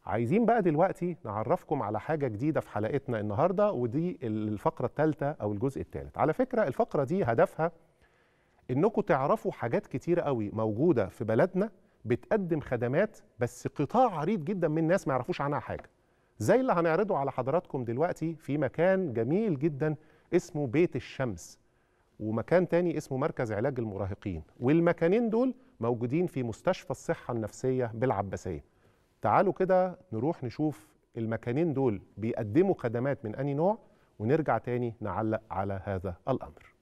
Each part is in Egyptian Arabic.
عايزين بقى دلوقتي نعرفكم على حاجة جديدة في حلقتنا النهاردة ودي الفقرة الثالثة أو الجزء الثالث على فكرة الفقرة دي هدفها إنكم تعرفوا حاجات كتيرة قوي موجودة في بلدنا بتقدم خدمات بس قطاع عريض جدا من الناس ما يعرفوش عنها حاجة زي اللي هنعرضه على حضراتكم دلوقتي في مكان جميل جدا اسمه بيت الشمس ومكان تاني اسمه مركز علاج المراهقين والمكانين دول موجودين في مستشفى الصحة النفسية بالعباسية تعالوا كده نروح نشوف المكانين دول بيقدموا خدمات من أي نوع ونرجع تاني نعلق على هذا الأمر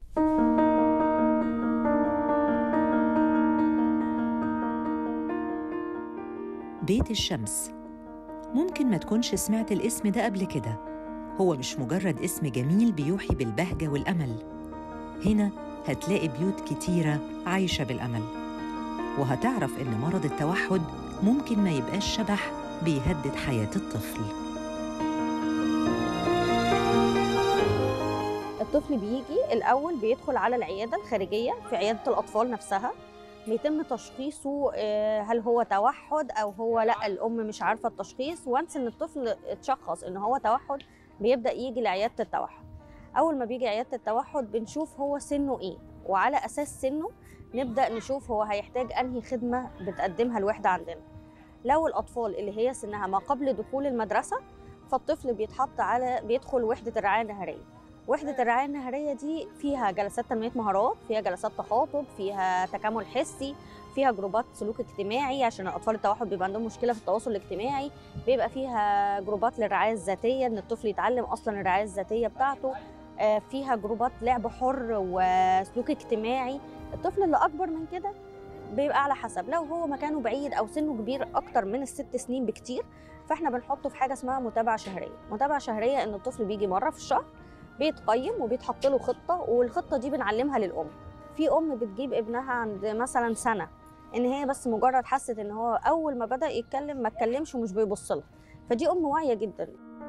بيت الشمس ممكن ما تكونش سمعت الاسم ده قبل كده هو مش مجرد اسم جميل بيوحي بالبهجة والأمل هنا هتلاقي بيوت كتيرة عايشة بالأمل وهتعرف إن مرض التوحد ممكن ما يبقاش شبح بيهدد حياة الطفل الطفل بيجي الأول بيدخل على العيادة الخارجية في عيادة الأطفال نفسها بيتم تشخيصه آه، هل هو توحد أو هو لا الأم مش عارفة التشخيص وانس إن الطفل اتشخص إن هو توحد بيبدأ يجي لعيادة التوحد أول ما بيجي عيادة التوحد بنشوف هو سنه إيه وعلى أساس سنه نبدأ نشوف هو هيحتاج أنهي خدمة بتقدمها الوحدة عندنا لو الأطفال اللي هي سنها ما قبل دخول المدرسة فالطفل بيتحط على بيدخل وحدة الرعاية النهارية وحدة الرعاية النهارية دي فيها جلسات تنمية مهارات فيها جلسات تخاطب فيها تكامل حسي فيها جروبات سلوك اجتماعي عشان الاطفال التوحد بيبقى عندهم مشكله في التواصل الاجتماعي بيبقى فيها جروبات للرعايه الذاتيه ان الطفل يتعلم اصلا الرعايه الذاتيه بتاعته آه، فيها جروبات لعب حر وسلوك اجتماعي الطفل اللي اكبر من كده بيبقى على حسب لو هو مكانه بعيد او سنه كبير اكتر من الست سنين بكتير فاحنا بنحطه في حاجه اسمها متابعه شهريه متابعه شهريه ان الطفل بيجي مره في الشهر بيتقيم وبيتحط له خطه والخطه دي بنعلمها للام في ام بتجيب ابنها عند مثلا سنه ان هي بس مجرد حست ان هو اول ما بدا يتكلم ما اتكلمش ومش بيبص لها فدي ام واعيه جدا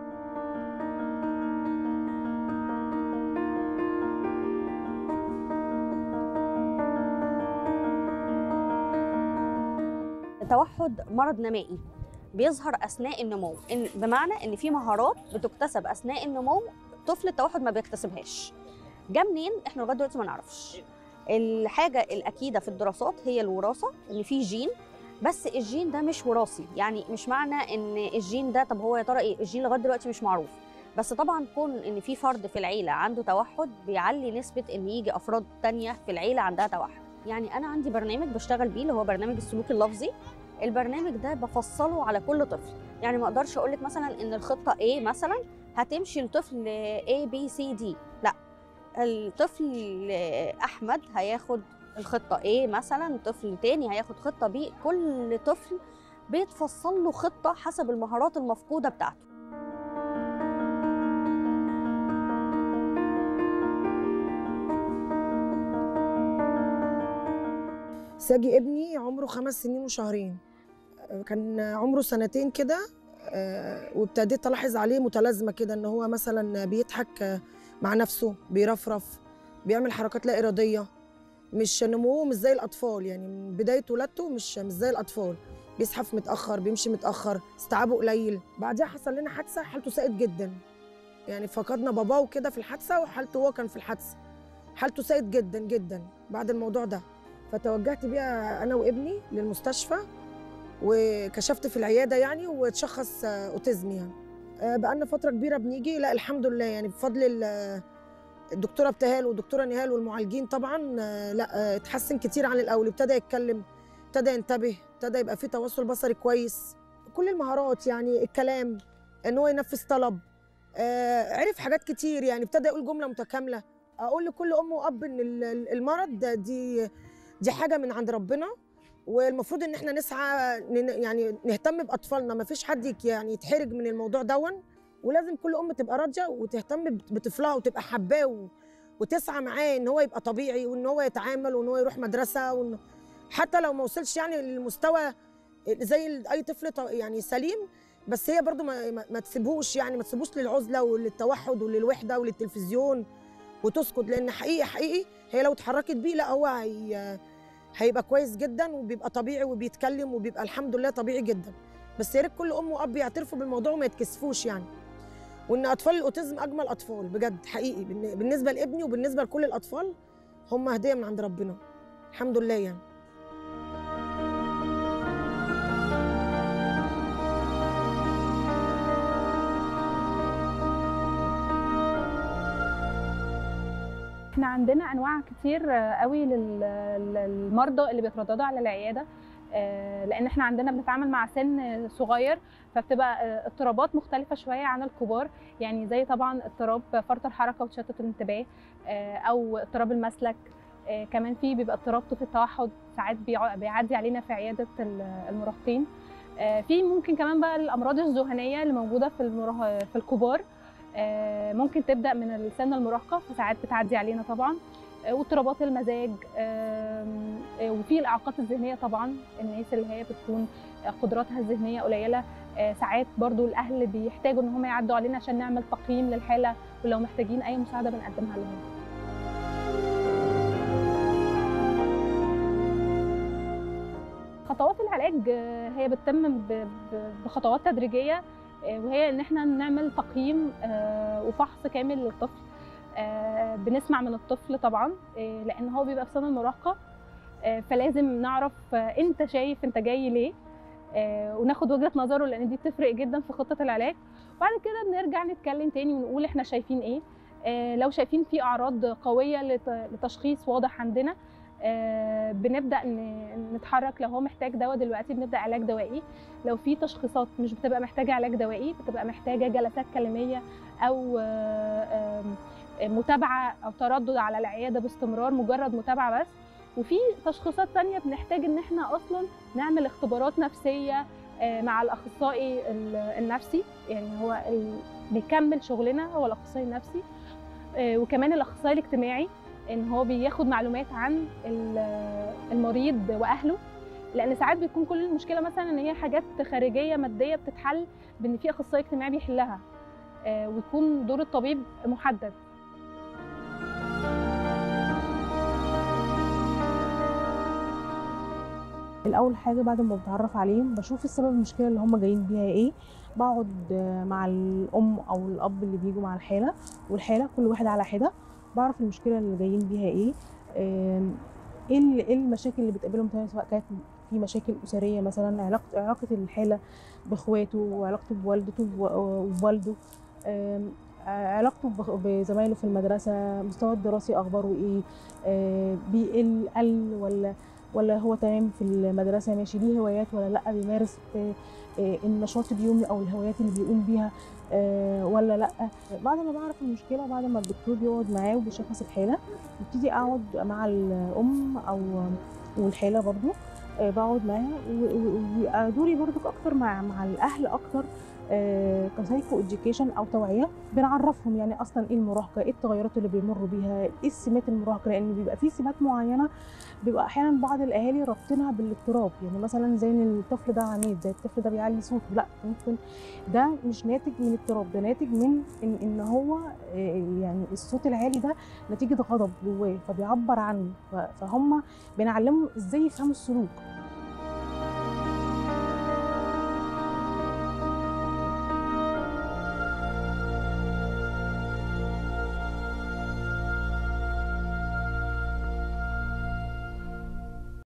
التوحد مرض نمائي بيظهر اثناء النمو إن بمعنى ان في مهارات بتكتسب اثناء النمو طفل التوحد ما بيكتسبهاش جه منين احنا لغايه دلوقتي ما نعرفش الحاجه الاكيده في الدراسات هي الوراثه ان في جين بس الجين ده مش وراثي يعني مش معنى ان الجين ده طب هو يا ترى ايه الجين لغايه دلوقتي مش معروف بس طبعا كون ان في فرد في العيله عنده توحد بيعلي نسبه ان يجي افراد تانية في العيله عندها توحد يعني انا عندي برنامج بشتغل بيه اللي هو برنامج السلوك اللفظي البرنامج ده بفصله على كل طفل يعني ما اقدرش اقول لك مثلا ان الخطه A مثلا هتمشي لطفل A B C D لا الطفل احمد هياخد الخطه A مثلا طفل تاني هياخد خطه B كل طفل بيتفصل له خطه حسب المهارات المفقوده بتاعته ساجي ابني عمره خمس سنين وشهرين كان عمره سنتين كده آه، وابتديت الاحظ عليه متلازمه كده ان هو مثلا بيضحك آه، مع نفسه بيرفرف بيعمل حركات لا اراديه مش نموه مش زي الاطفال يعني من بدايه ولادته مش مش زي الاطفال بيزحف متاخر بيمشي متاخر استيعابه قليل بعدها حصل لنا حادثه حالته ساءت جدا يعني فقدنا باباه كده في الحادثه وحالته هو كان في الحادثه حالته ساءت جدا جدا بعد الموضوع ده فتوجهت بيها انا وابني للمستشفى وكشفت في العياده يعني واتشخص آه، اوتيزم يعني آه، بقالنا فتره كبيره بنيجي لا الحمد لله يعني بفضل ال- الدكتوره ابتهال والدكتوره نهال والمعالجين طبعا آه، لا آه، اتحسن كتير عن الاول ابتدى يتكلم ابتدى ينتبه ابتدى يبقى فيه تواصل بصري كويس كل المهارات يعني الكلام ان هو ينفذ طلب آه، عرف حاجات كتير يعني ابتدى يقول جمله متكامله اقول لكل ام واب ان ال- ال- المرض ده دي دي حاجه من عند ربنا والمفروض ان احنا نسعى ن- يعني نهتم باطفالنا ما فيش حد يك- يعني يتحرج من الموضوع دون ولازم كل ام تبقى راضيه وتهتم بت- بطفلها وتبقى حباه و- وتسعى معاه ان هو يبقى طبيعي وان هو يتعامل وان هو يروح مدرسه وان حتى لو ما وصلش يعني للمستوى زي ال- اي طفل ط- يعني سليم بس هي برضو ما, ما, ما تسيبهوش يعني ما تسيبوش للعزله وللتوحد وللوحده وللتلفزيون وتسكت لان حقيقي حقيقي هي لو اتحركت بيه لا هو هي هيبقى كويس جدا وبيبقى طبيعي وبيتكلم وبيبقى الحمد لله طبيعي جدا بس يا ريت كل ام واب يعترفوا بالموضوع وما يتكسفوش يعني وان اطفال الاوتيزم اجمل اطفال بجد حقيقي بالن- بالنسبه لابني وبالنسبه لكل الاطفال هم هديه من عند ربنا الحمد لله يعني احنا عندنا انواع كتير آه، قوي لل- للمرضى اللي بيترددوا على العياده آه، لان احنا عندنا بنتعامل مع سن صغير فبتبقى آه، اضطرابات مختلفه شويه عن الكبار يعني زي طبعا اضطراب فرط الحركه وتشتت الانتباه آه، او اضطراب المسلك آه، كمان في بيبقى اضطراب طفل التوحد ساعات بيع- بيعدي علينا في عياده ال- المراهقين آه، في ممكن كمان بقى الامراض الذهنيه اللي موجوده في المراه في الكبار آه، ممكن تبدا من السن المراهقه فساعات بتعدي علينا طبعا آه، واضطرابات المزاج آم، آه، وفي الاعاقات الذهنيه طبعا الناس اللي هي بتكون آه، قدراتها الذهنيه قليله آه، ساعات برضو الاهل بيحتاجوا ان هم يعدوا علينا عشان نعمل تقييم للحاله ولو محتاجين اي مساعده بنقدمها لهم خطوات العلاج آه، هي بتتم ب- ب- بخطوات تدريجيه آه، وهي ان احنا نعمل تقييم آه، وفحص كامل للطفل آه، بنسمع من الطفل طبعا آه، لان هو بيبقى في سن المراهقه آه، فلازم نعرف آه، انت شايف انت جاي ليه آه، وناخد وجهه نظره لان دي بتفرق جدا في خطه العلاج وبعد كده بنرجع نتكلم تاني ونقول احنا شايفين ايه آه، لو شايفين في اعراض قويه لت- لتشخيص واضح عندنا آه، بنبدا ن- نتحرك لو هو محتاج دواء دلوقتي بنبدا علاج دوائي لو في تشخيصات مش بتبقى محتاجه علاج دوائي بتبقى محتاجه جلسات كلاميه او آه، آم، متابعه او تردد على العياده باستمرار مجرد متابعه بس وفي تشخيصات تانية بنحتاج ان احنا اصلا نعمل اختبارات نفسيه آه، مع الاخصائي ال- النفسي يعني هو ال- بيكمل شغلنا هو الاخصائي النفسي آه، وكمان الاخصائي الاجتماعي ان هو بياخد معلومات عن ال- المريض واهله لان ساعات بيكون كل المشكله مثلا ان هي حاجات خارجيه ماديه بتتحل بان في اخصائي اجتماعي بيحلها آه، ويكون دور الطبيب محدد الاول حاجه بعد ما بتعرف عليهم بشوف السبب المشكله اللي هم جايين بيها ايه بقعد آه، مع الام او الاب اللي بيجوا مع الحاله والحاله كل واحد على حده بعرف المشكله اللي جايين بيها ايه آم، ايه ال- إيه المشاكل اللي بتقابلهم تاني سواء كانت في مشاكل اسريه مثلا علاقه علاقه الحاله باخواته وعلاقته بوالدته وب- وبوالده آم، علاقته بخ- بزمايله في المدرسه مستوى الدراسي اخباره ايه آه، بيقل قل ولا ولا هو تمام في المدرسه ماشي ليه هوايات ولا لا بيمارس آه، آه، النشاط اليومي او الهوايات اللي بيقوم بيها آه، ولا لا بعد ما بعرف المشكله بعد ما الدكتور بيقعد معاه وبيشخص الحاله ببتدي اقعد مع الام او والحاله برضو آه، بقعد معاها و- و- ويبقى دوري برضو اكتر مع مع الاهل اكتر آه، كسايكو اديوكيشن او توعيه بنعرفهم يعني اصلا ايه المراهقه ايه التغيرات اللي بيمروا بيها ايه السمات المراهقه لان بيبقى في سمات معينه بيبقى احيانا بعض الاهالي رابطينها بالاضطراب يعني مثلا زي ان الطفل ده عنيد زي الطفل ده بيعلي صوته لا ممكن ده مش ناتج من اضطراب ده ناتج من ان ان هو آه، يعني الصوت العالي ده نتيجه غضب جواه فبيعبر عنه ف- فهم بنعلمهم ازاي يفهموا السلوك